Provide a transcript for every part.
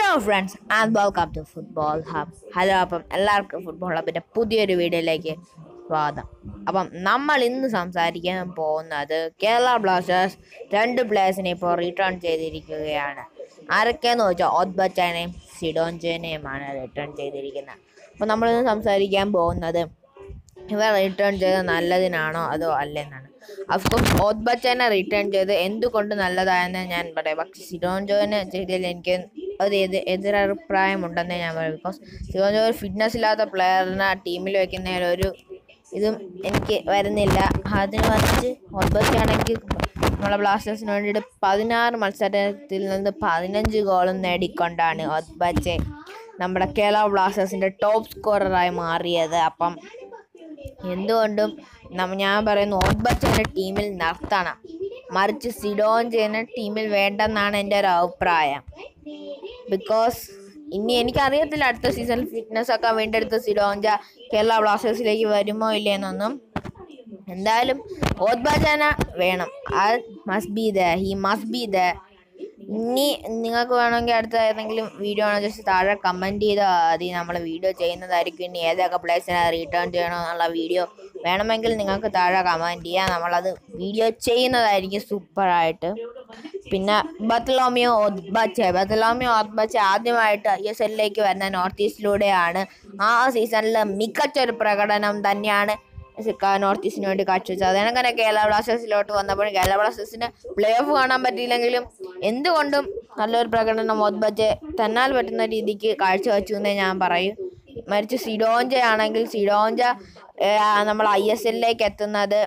hello friends and welcome to football hub hello അപ്പം എല്ലാവർക്കും football ഹബിൻ്റെ പുതിയൊരു വീഡിയോയിലേക്ക് സ്വാഗതം അപ്പം നമ്മൾ ഇന്ന് സംസാരിക്കാൻ പോകുന്നത് കേരള ബ്ലാസ്റ്റേഴ്സ് രണ്ട് പ്ലേയേഴ്സിനെ ഇപ്പോൾ റിട്ടേൺ ചെയ്തിരിക്കുകയാണ് ആരൊക്കെയെന്ന് വെച്ചാൽ ഓദ്ബച്ചാനെയും സിഡോഞ്ചനെയുമാണ് റിട്ടേൺ ചെയ്തിരിക്കുന്നത് അപ്പോൾ നമ്മളിന്ന് സംസാരിക്കാൻ പോകുന്നത് ഇവ റിട്ടേൺ ചെയ്ത് നല്ലതിനാണോ അതോ അല്ലെന്നാണ് അഫ്കോഴ്സ് ഓദ്ബച്ചനെ റിട്ടേൺ ചെയ്ത് എന്തുകൊണ്ട് നല്ലതായെന്ന് ഞാൻ പറയാം പക്ഷെ സിഡോൻജോനെ ചെയ്തതിൽ എനിക്ക് ഒരു എതി എതിരഭിപ്രായമുണ്ടെന്നേ ഞാൻ പറയും ബിക്കോസ് സിഡോൻജോ ഒരു ഫിറ്റ്നസ് ഇല്ലാത്ത പ്ലെയറിനെ ടീമിൽ വെക്കുന്നതിൽ ഒരു ഇതും എനിക്ക് വരുന്നില്ല അതിന് വച്ച് ഓദ്ബച്ചാണെങ്കിൽ നമ്മളെ ബ്ലാസ്റ്റേഴ്സിന് വേണ്ടിയിട്ട് പതിനാറ് മത്സരത്തിൽ നിന്ന് പതിനഞ്ച് ഗോളും നേടിക്കൊണ്ടാണ് ഓദ്ബച്ചെ നമ്മുടെ കേരള ബ്ലാസ്റ്റേഴ്സിൻ്റെ ടോപ്പ് സ്കോററായി മാറിയത് അപ്പം എന്തുകൊണ്ടും നമ്മ ഞാൻ പറയുന്നു ഓദ്ബച്ചനെ ടീമിൽ നിർത്തണം മറിച്ച് സിഡോഞ്ചനെ ടീമിൽ വേണ്ടെന്നാണ് എൻ്റെ ഒരു അഭിപ്രായം ബിക്കോസ് ഇനി എനിക്കറിയത്തില്ല അടുത്ത സീസണിൽ ഫിറ്റ്നസ് ഒക്കെ വീണ്ടെടുത്ത് സിഡോഞ്ച കേരള ബ്ലാസ്റ്റേഴ്സിലേക്ക് വരുമോ ഇല്ലേന്നൊന്നും എന്തായാലും ഓദ്ബാജാന വേണം ആ must be the he must be the ഇനി നിങ്ങൾക്ക് വേണമെങ്കിൽ അടുത്ത ഏതെങ്കിലും വീഡിയോ ആണോ ജസ്റ്റ് താഴെ കമൻറ്റ് ചെയ്താൽ മതി നമ്മൾ വീഡിയോ ചെയ്യുന്നതായിരിക്കും ഇനി ഏതൊക്കെ പ്ലേസിനെ റിട്ടേൺ ചെയ്യണോ എന്നുള്ള വീഡിയോ വേണമെങ്കിൽ നിങ്ങൾക്ക് താഴെ കമൻറ്റ് ചെയ്യാം നമ്മളത് വീഡിയോ ചെയ്യുന്നതായിരിക്കും സൂപ്പറായിട്ട് പിന്നെ ബത്ലോമിയോ ഒദ്ബച്ചെ ബത്ലോമിയോ ഒദ്ബച്ചെ ആദ്യമായിട്ട് ഐ എസ് എല്ലിലേക്ക് വരുന്ന നോർത്ത് ഈസ്റ്റിലൂടെയാണ് ആ സീസണിൽ മികച്ചൊരു പ്രകടനം തന്നെയാണ് നോർത്ത് ഈസ്റ്റിന് വേണ്ടി കാഴ്ചവെച്ചത് അതേണങ്ങനെ കേരള ബ്ലാസ്റ്റേഴ്സിലോട്ട് വന്നപ്പോഴും കേരള ബ്ലാസ്റ്റേഴ്സിന് പ്ലേ ഓഫ് കാണാൻ പറ്റിയില്ലെങ്കിലും എന്തുകൊണ്ടും നല്ലൊരു പ്രകടനം ഒദ്ബച്ചെ തന്നാൽ പറ്റുന്ന രീതിക്ക് കാഴ്ചവെച്ചു എന്നേ ഞാൻ പറയും മറിച്ച് സിഡോഞ്ച ആണെങ്കിൽ സിഡോഞ്ച നമ്മൾ ഐ എസ് എല്ലിലേക്ക് എത്തുന്നത്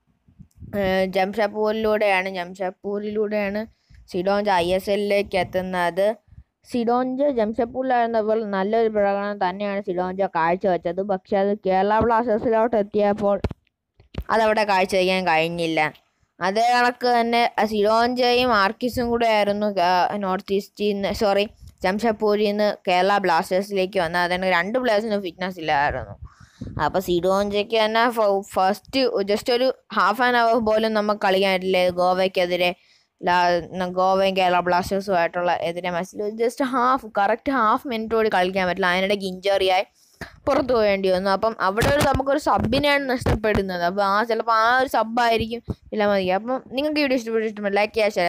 ജംഷഡ്പൂരിലൂടെയാണ് ജംഷഡ്പൂരിലൂടെയാണ് സിഡോഞ്ച ഐ എസ് എല്ലിലേക്ക് എത്തുന്നത് സിഡോഞ്ച ജംഷഡ്പൂരിലായിരുന്നപ്പോൾ നല്ലൊരു പ്രകടനം തന്നെയാണ് സിഡോഞ്ച കാഴ്ചവെച്ചത് പക്ഷെ അത് കേരള ബ്ലാസ്റ്റേഴ്സിലോട്ട് എത്തിയപ്പോൾ അതവിടെ കാഴ്ചവെക്കാൻ കഴിഞ്ഞില്ല അതേ കണക്ക് തന്നെ സിഡോഞ്ചയും ആർക്കിസും കൂടെ ആയിരുന്നു നോർത്ത് ഈസ്റ്റിൽ നിന്ന് സോറി ജംഷഡ്പൂരിൽ നിന്ന് കേരള ബ്ലാസ്റ്റേഴ്സിലേക്ക് വന്നത് അതിന് രണ്ട് പ്ലേയേഴ്സിനും ഫിറ്റ്നസ് ഇല്ലായിരുന്നു അപ്പോൾ സിഡോഞ്ചയ്ക്ക് തന്നെ ഫസ്റ്റ് ജസ്റ്റ് ഒരു ഹാഫ് ആൻ അവർ പോലും നമുക്ക് കളിക്കാൻ പറ്റില്ലേ ഗോവയ്ക്കെതിരെ ഗോവയും കേരള ബ്ലാസ്റ്റേഴ്സുമായിട്ടുള്ള എതിരെ മാച്ചിൽ just half correct half minute കൂടി കളിക്കാൻ പറ്റില്ല അതിനിടയ്ക്ക് ഇഞ്ചറിയായി പുറത്തു പോകേണ്ടി വന്നു അപ്പം അവിടെ ഒരു നമുക്കൊരു സബിനെയാണ് നഷ്ടപ്പെടുന്നത് അപ്പോൾ ആ ചിലപ്പോൾ ആ ഒരു സബ്ബായിരിക്കും ഇല്ല മതി അപ്പം നിങ്ങൾക്ക് വീഡിയോ ഇഷ്ടപ്പെട്ടിട്ടുണ്ടോ ലൈക്ക് ചെയ്യാൻ